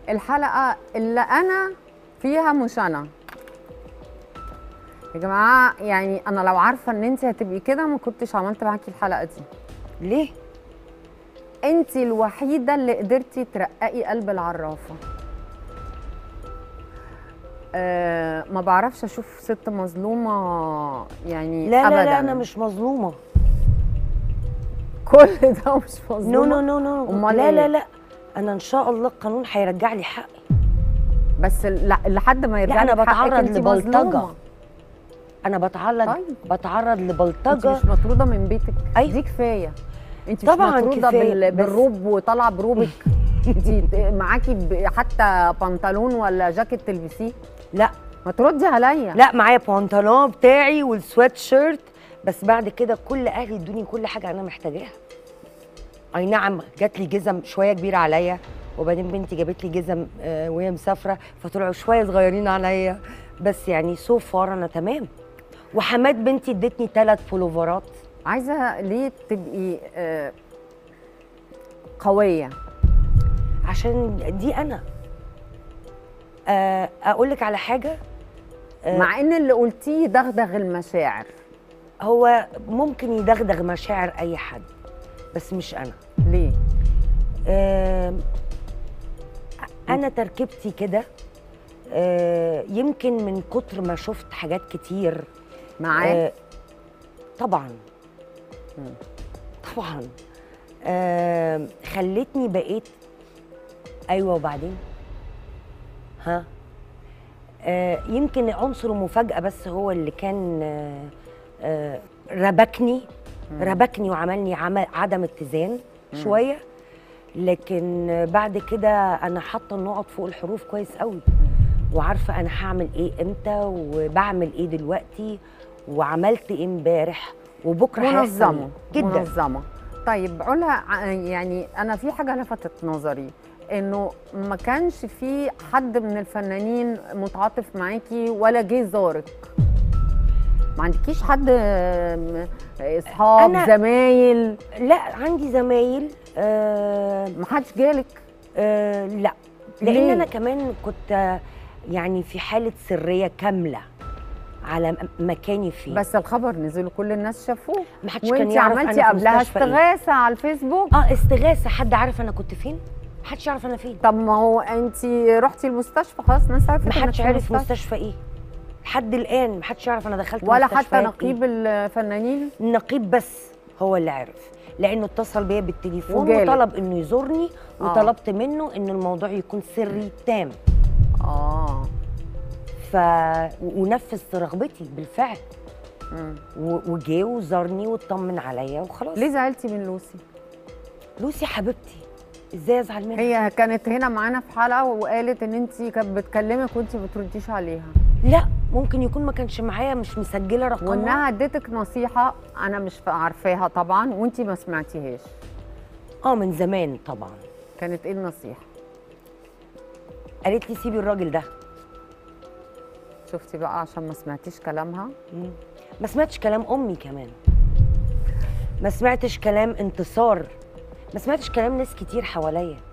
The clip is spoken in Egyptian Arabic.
الحلقه اللي انا فيها مش انا يا جماعه يعني انا لو عارفه ان انت هتبقي كده ما كنتش عملت معاكي الحلقه دي ليه انت الوحيده اللي قدرتي ترققي قلب العرافه أه ما بعرفش اشوف ست مظلومه يعني لا ابدا لا لا انا مش مظلومه كل ده مش مظلومه نو نو نو نو أمال لا إيه؟ لا لا انا ان شاء الله القانون هيرجع لي حقي بس لا لحد ما يرجع أنا لك حقك بتعرض انت لبلطجة. مظلومة. انا بتعرض طيب. بتعرض انت لبلطجه مش مطروده من بيتك أيوة. دي كفايه انت طبعاً مش مطروده كفاية، بال... بس- بالروب وطالعه بروبك انت معاكي ب... حتى بنطلون ولا جاكيت تلبسيه لا ما تردي عليا لا معايا بنطلون بتاعي والسويت شيرت بس بعد كده كل اهلي ادوني كل حاجه انا محتاجاها اي نعم جات لي جزم شويه كبيره عليا وبعدين بنتي جابت لي جزم آه، وهي مسافره فطلعوا شويه صغيرين عليا بس يعني سو فار انا تمام وحماد بنتي ادتني ثلاث بولوفرات عايزه ليه تبقي آه، قويه عشان دي انا آه، اقول لك على حاجه آه. مع ان اللي قلتيه دغدغ المشاعر هو ممكن يدغدغ مشاعر اي حد بس مش انا ليه آم، انا تركيبتي كده آه، يمكن من كتر ما شفت حاجات كتير معاه آه، طبعا مم. طبعا آم، خلتني بقيت ايوه وبعدين ها آه، يمكن عنصر المفاجاه بس هو اللي كان آه، آه، ربكني ربكني وعملني عمل عدم اتزان شويه لكن بعد كده انا حاطه النقط فوق الحروف كويس قوي وعارفه انا هعمل ايه امتى وبعمل ايه دلوقتي وعملت ايه امبارح وبكره هيحصل منظمه إيه. جدا منظمه طيب علا ع- يعني انا في حاجه لفتت نظري انه ما كانش في حد من الفنانين متعاطف معاكي ولا جه زارك ما عندكيش حد آم، اصحاب أنا- زمايل لا عندي زمايل آه ما حدش جالك آه لا لان ليه؟ انا كمان كنت آه، يعني في حاله سريه كامله على م- مكاني فيه بس الخبر نزل وكل الناس شافوه ما حدش كان وانت يعرف عملتي أنا في قبلها مستشفى إيه. استغاثه على الفيسبوك اه استغاثه حد عارف انا كنت فين محدش يعرف انا فين طب ما هو انت رحتي المستشفى خلاص الناس عرفت إنك محدش في عارف المستشفى. مستشفى ايه لحد الان محدش يعرف انا دخلت ولا مستشفيات حتى إيه. نقيب الفنانين النقيب بس هو اللي عرف لانه اتصل بيا بالتليفون وجالك. وطلب انه يزورني آه. وطلبت منه ان الموضوع يكون سري تام اه ف ونفذ رغبتي بالفعل مم. و- وجه وزارني واطمن عليا وخلاص ليه زعلتي من لوسي؟ لوسي حبيبتي ازاي ازعل منها هي كانت هنا معانا في حلقه وقالت ان انت كانت بتكلمك وانت ما بترديش عليها لا ممكن يكون ما كانش معايا مش مسجله رقمها وانها اديتك نصيحه انا مش عارفاها طبعا وانت ما سمعتيهاش اه من زمان طبعا كانت ايه النصيحه؟ قالت لي سيبي الراجل ده شفتي بقى عشان ما سمعتيش كلامها مم. ما سمعتش كلام امي كمان ما سمعتش كلام انتصار ما سمعتش كلام ناس كتير حواليا